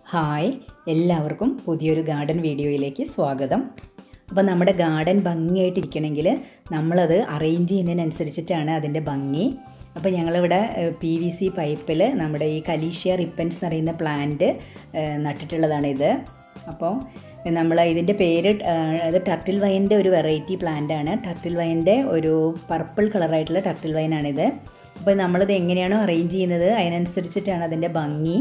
hi എല്ലാവർക്കും പുതിയൊരു garden വീഡിയോയിലേക്ക് സ്വാഗതം അപ്പോൾ നമ്മുടെ ഗാർഡൻ ഭംഗിയായിട്ടിരിക്കണമെങ്കിൽ നമ്മളത് അറേഞ്ച് ചെയ്യുന്നതിനനുസരിച്ചിട്ടാണ് അതിൻ്റെ ഭംഗി അപ്പോൾ ഞങ്ങളിവിടെ പി വി സി പൈപ്പിൽ നമ്മുടെ ഈ കലീഷ്യ റിപ്പൻസ് എന്ന് പറയുന്ന പ്ലാന്റ് നട്ടിട്ടുള്ളതാണ് ഇത് അപ്പോൾ നമ്മൾ ഇതിൻ്റെ പേര് ഇത് ടർട്ടിൽ വൈൻ്റെ ഒരു വെറൈറ്റി പ്ലാന്റ് ആണ് ടർട്ടിൽ വൈൻ്റെ ഒരു പർപ്പിൾ കളറായിട്ടുള്ള ടർട്ടിൽ വൈനാണിത് അപ്പോൾ നമ്മളിത് എങ്ങനെയാണോ അറേഞ്ച് ചെയ്യുന്നത് അതിനനുസരിച്ചിട്ടാണ് അതിൻ്റെ ഭംഗി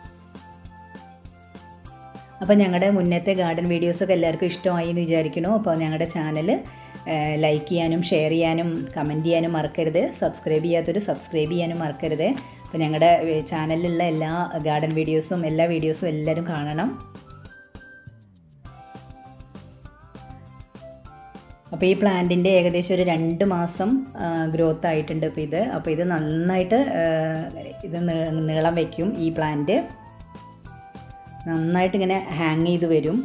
അപ്പോൾ ഞങ്ങളുടെ മുന്നത്തെ ഗാർഡൻ വീഡിയോസൊക്കെ എല്ലാവർക്കും ഇഷ്ടമായി എന്ന് വിചാരിക്കുന്നു അപ്പോൾ ഞങ്ങളുടെ ചാനൽ ലൈക്ക് ചെയ്യാനും ഷെയർ ചെയ്യാനും കമൻറ്റ് ചെയ്യാനും മറക്കരുത് സബ്സ്ക്രൈബ് ചെയ്യാത്തൊരു സബ്സ്ക്രൈബ് ചെയ്യാനും മറക്കരുത് അപ്പോൾ ഞങ്ങളുടെ ചാനലിലുള്ള എല്ലാ ഗാർഡൻ വീഡിയോസും എല്ലാ വീഡിയോസും എല്ലാവരും കാണണം അപ്പോൾ ഈ പ്ലാന്റിൻ്റെ ഏകദേശം ഒരു രണ്ട് മാസം ഗ്രോത്ത് ആയിട്ടുണ്ട് ഇപ്പോൾ ഇത് അപ്പോൾ ഇത് നന്നായിട്ട് ഇത് നീളം വയ്ക്കും ഈ പ്ലാന്റ് നന്നായിട്ട് ഇങ്ങനെ ഹാങ് ചെയ്ത് വരും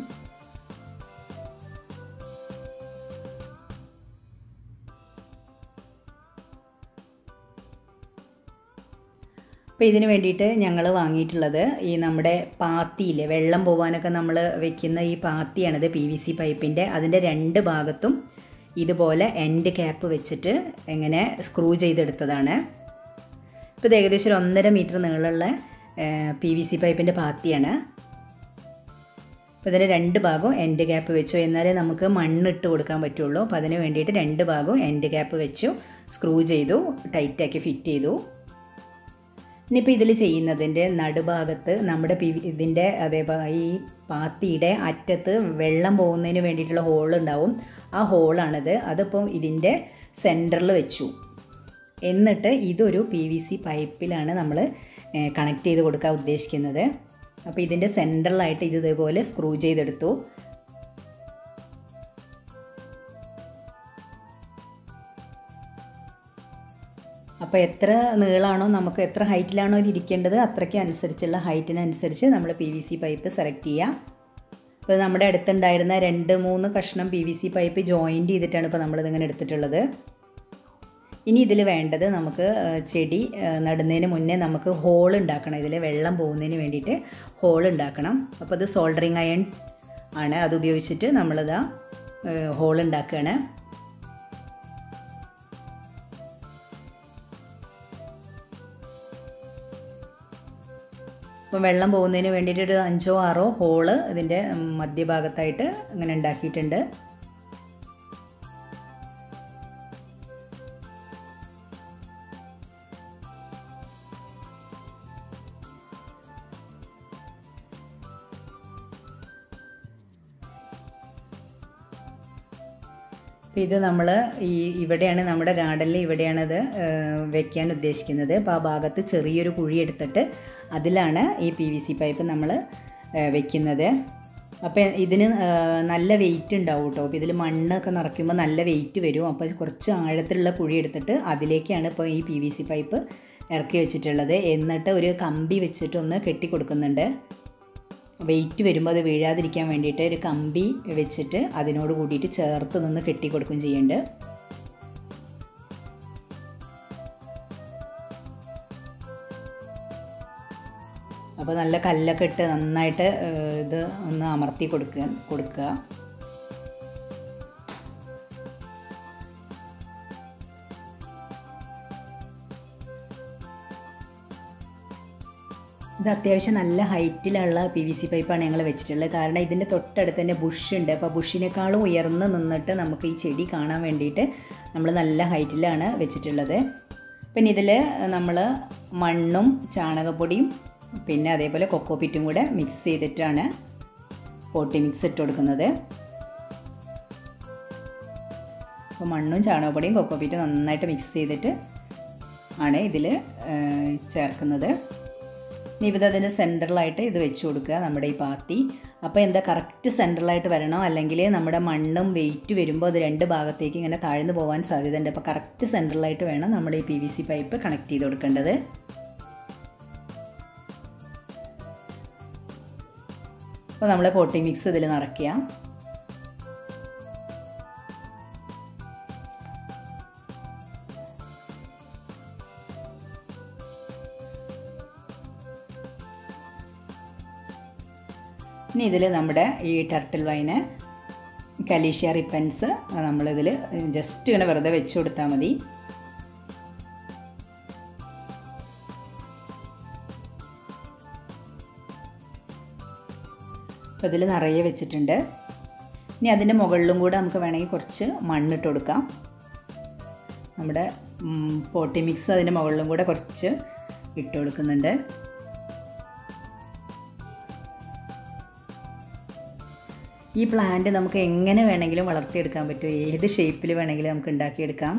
അപ്പോൾ ഇതിന് വേണ്ടിയിട്ട് ഞങ്ങൾ വാങ്ങിയിട്ടുള്ളത് ഈ നമ്മുടെ പാത്തിയില്ലേ വെള്ളം പോകാനൊക്കെ നമ്മൾ വെക്കുന്ന ഈ പാത്തിയാണിത് പി വി സി പൈപ്പിൻ്റെ അതിൻ്റെ രണ്ട് ഭാഗത്തും ഇതുപോലെ എൻഡ് ക്യാപ്പ് വെച്ചിട്ട് ഇങ്ങനെ സ്ക്രൂ ചെയ്തെടുത്തതാണ് ഇപ്പോൾ ഇത് ഏകദേശം ഒരു ഒന്നര മീറ്റർ നീളമുള്ള പി വി സി പൈപ്പിൻ്റെ പാത്തിയാണ് അപ്പോൾ ഇതിൻ്റെ രണ്ട് ഭാഗവും എൻഡ് ഗ്യാപ്പ് വെച്ചു എന്നാലേ നമുക്ക് മണ്ണിട്ട് കൊടുക്കാൻ പറ്റുള്ളൂ അപ്പോൾ അതിന് വേണ്ടിയിട്ട് രണ്ട് ഭാഗവും എൻഡ് ഗ്യാപ്പ് വെച്ചു സ്ക്രൂ ചെയ്തു ടൈറ്റാക്കി ഫിറ്റ് ചെയ്തു ഇനിയിപ്പോൾ ഇതിൽ ചെയ്യുന്നതിൻ്റെ നടുഭാഗത്ത് നമ്മുടെ പി ഇതിൻ്റെ അതേപോലെ ഈ പാത്തിയുടെ അറ്റത്ത് വെള്ളം പോകുന്നതിന് വേണ്ടിയിട്ടുള്ള ഹോൾ ഉണ്ടാവും ആ ഹോളാണിത് അതിപ്പം ഇതിൻ്റെ സെൻറ്ററിൽ വെച്ചു എന്നിട്ട് ഇതൊരു പി വി സി പൈപ്പിലാണ് നമ്മൾ കണക്ട് ചെയ്ത് കൊടുക്കാൻ ഉദ്ദേശിക്കുന്നത് അപ്പോൾ ഇതിൻ്റെ സെൻറ്ററിലായിട്ട് ഇത് ഇതേപോലെ സ്ക്രൂ ചെയ്തെടുത്തു അപ്പോൾ എത്ര നീളമാണോ നമുക്ക് എത്ര ഹൈറ്റിലാണോ ഇത് ഇരിക്കേണ്ടത് അത്രയ്ക്ക് അനുസരിച്ചുള്ള ഹൈറ്റിനനുസരിച്ച് നമ്മൾ P V C pipe select ചെയ്യാം അപ്പോൾ നമ്മുടെ അടുത്തുണ്ടായിരുന്ന രണ്ട് മൂന്ന് കഷ്ണം P V C pipe joint ചെയ്തിട്ടാണ് ഇപ്പോൾ നമ്മളിതിങ്ങനെ എടുത്തിട്ടുള്ളത് ഇനി ഇതിൽ വേണ്ടത് നമുക്ക് ചെടി നടുന്നതിന് മുന്നേ നമുക്ക് ഹോൾ ഉണ്ടാക്കണം ഇതിൽ വെള്ളം പോകുന്നതിന് വേണ്ടിയിട്ട് ഹോൾ ഉണ്ടാക്കണം അപ്പോൾ അത് സോൾഡറിങ് അയൺ ആണ് അത് ഉപയോഗിച്ചിട്ട് നമ്മളിതാ ഹോൾ ഉണ്ടാക്കുകയാണ് അപ്പോൾ വെള്ളം പോകുന്നതിന് വേണ്ടിയിട്ട് ഒരു അഞ്ചോ ആറോ ഹോള് ഇതിൻ്റെ മധ്യഭാഗത്തായിട്ട് ഇങ്ങനെ ഉണ്ടാക്കിയിട്ടുണ്ട് അപ്പോൾ ഇത് നമ്മൾ ഈ ഇവിടെയാണ് നമ്മുടെ ഗാർഡനിൽ ഇവിടെയാണത് വെക്കാൻ ഉദ്ദേശിക്കുന്നത് അപ്പോൾ ആ ഭാഗത്ത് ചെറിയൊരു കുഴി എടുത്തിട്ട് അതിലാണ് ഈ പി വി സി പൈപ്പ് നമ്മൾ വെക്കുന്നത് അപ്പോൾ ഇതിന് നല്ല വെയിറ്റ് ഉണ്ടാവും കേട്ടോ അപ്പോൾ ഇതിൽ മണ്ണൊക്കെ നിറയ്ക്കുമ്പോൾ നല്ല വെയിറ്റ് വരും അപ്പോൾ കുറച്ച് ആഴത്തിലുള്ള കുഴി എടുത്തിട്ട് അതിലേക്കാണ് ഇപ്പോൾ ഈ പി വി സി പൈപ്പ് ഇറക്കി വെച്ചിട്ടുള്ളത് എന്നിട്ട് ഒരു കമ്പി വെച്ചിട്ട് ഒന്ന് കെട്ടി കൊടുക്കുന്നുണ്ട് വെയിറ്റ് വരുമ്പോൾ അത് വീഴാതിരിക്കാൻ വേണ്ടിയിട്ട് ഒരു കമ്പി വെച്ചിട്ട് അതിനോട് കൂടിയിട്ട് ചേർത്ത് നിന്ന് കെട്ടി കൊടുക്കുകയും ചെയ്യുന്നുണ്ട് അപ്പോൾ നല്ല കല്ലൊക്കെ ഇട്ട് നന്നായിട്ട് ഇത് ഒന്ന് അമർത്തി കൊടുക്കുക കൊടുക്കുക ഇത് അത്യാവശ്യം നല്ല ഹൈറ്റിലുള്ള പി വി സി പൈപ്പാണ് ഞങ്ങൾ വെച്ചിട്ടുള്ളത് കാരണം ഇതിൻ്റെ തൊട്ടടുത്ത് തന്നെ ബുഷ് ഉണ്ട് അപ്പോൾ ബുഷിനേക്കാളും ഉയർന്ന് നിന്നിട്ട് നമുക്ക് ഈ ചെടി കാണാൻ വേണ്ടിയിട്ട് നമ്മൾ നല്ല ഹൈറ്റിലാണ് വെച്ചിട്ടുള്ളത് പിന്നെ ഇതിൽ നമ്മൾ മണ്ണും ചാണകപ്പൊടിയും പിന്നെ അതേപോലെ കൊക്കോ പിറ്റും കൂടെ മിക്സ് ചെയ്തിട്ടാണ് പോട്ടി മിക്സ് ഇട്ട് കൊടുക്കുന്നത് അപ്പോൾ മണ്ണും ചാണകപ്പൊടിയും കൊക്കോ പിറ്റും നന്നായിട്ട് മിക്സ് ചെയ്തിട്ട് ആണ് ഇതിൽ ചേർക്കുന്നത് ഇനി ഇത് അതിൻ്റെ സെൻറ്ററിലായിട്ട് ഇത് വെച്ച് കൊടുക്കുക നമ്മുടെ ഈ പാത്തി അപ്പോൾ എന്താ കറക്റ്റ് സെൻറ്ററിലായിട്ട് വരണോ അല്ലെങ്കിൽ നമ്മുടെ മണ്ണും വെയിറ്റ് വരുമ്പോൾ അത് രണ്ട് ഭാഗത്തേക്ക് ഇങ്ങനെ താഴ്ന്നു പോകാൻ സാധ്യതയുണ്ട് അപ്പോൾ കറക്റ്റ് സെൻറ്ററിലായിട്ട് വേണം നമ്മുടെ ഈ P V C pipe connect ചെയ്ത് കൊടുക്കേണ്ടത് അപ്പോൾ നമ്മൾ പോട്ടി മിക്സ് ഇതിൽ നിറയ്ക്കുക ഇനി ഇതിൽ നമ്മുടെ ഈ ടർട്ടിൽ വൈന് കലീഷ്യ റിപ്പൻസ് നമ്മളിതിൽ ജസ്റ്റ് ഇങ്ങനെ വെറുതെ വെച്ച് കൊടുത്താൽ മതി അപ്പോൾ ഇതിൽ നിറയെ വെച്ചിട്ടുണ്ട് ഇനി അതിൻ്റെ മുകളിലും കൂടെ നമുക്ക് വേണമെങ്കിൽ കുറച്ച് മണ്ണിട്ട് കൊടുക്കാം നമ്മുടെ പോട്ടി മിക്സ് അതിൻ്റെ മുകളിലും കൂടെ കുറച്ച് ഇട്ട് കൊടുക്കുന്നുണ്ട് ഈ പ്ലാന്റ് നമുക്ക് എങ്ങനെ വേണമെങ്കിലും വളർത്തിയെടുക്കാൻ പറ്റും ഏത് ഷേപ്പിൽ വേണമെങ്കിലും നമുക്ക് ഉണ്ടാക്കിയെടുക്കാം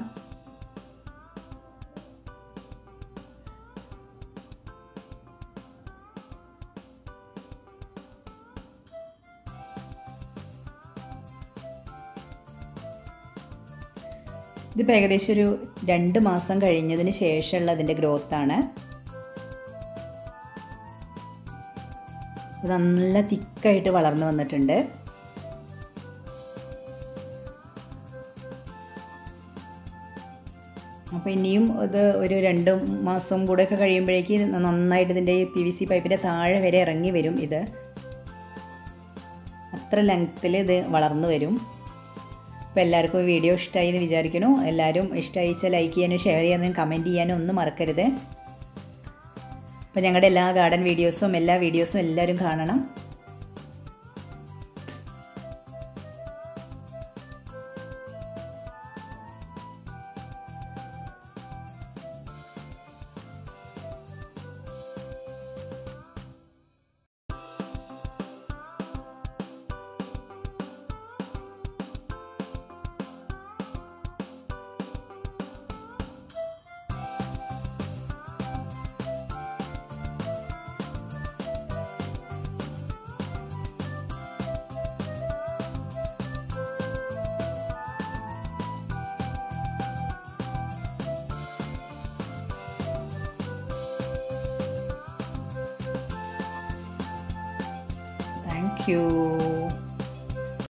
ഇതിപ്പോൾ ഏകദേശം ഒരു രണ്ട് മാസം കഴിഞ്ഞതിന് ശേഷമുള്ള അതിൻ്റെ ഗ്രോത്താണ് ഇത് നല്ല തിക്കായിട്ട് വളർന്നു വന്നിട്ടുണ്ട് അപ്പോൾ ഇനിയും ഇത് ഒരു രണ്ട് മാസം കൂടെ ഒക്കെ കഴിയുമ്പോഴേക്ക് നന്നായിട്ട് ഇതിൻ്റെ പി വി സി പൈപ്പിൻ്റെ താഴെ വരെ ഇറങ്ങി വരും ഇത് അത്ര ലെങ്ത്തിൽ ഇത് വളർന്നു വരും അപ്പോൾ എല്ലാവർക്കും വീഡിയോ ഇഷ്ടമായി എന്ന് വിചാരിക്കുന്നു എല്ലാവരും ഇഷ്ടമായിച്ചാൽ ലൈക്ക് ചെയ്യാനും ഷെയർ ചെയ്യാനും കമൻറ്റ് ചെയ്യാനും ഒന്നും മറക്കരുത് അപ്പോൾ ഞങ്ങളുടെ എല്ലാ ഗാർഡൻ വീഡിയോസും എല്ലാ വീഡിയോസും എല്ലാവരും കാണണം താങ്ക് യു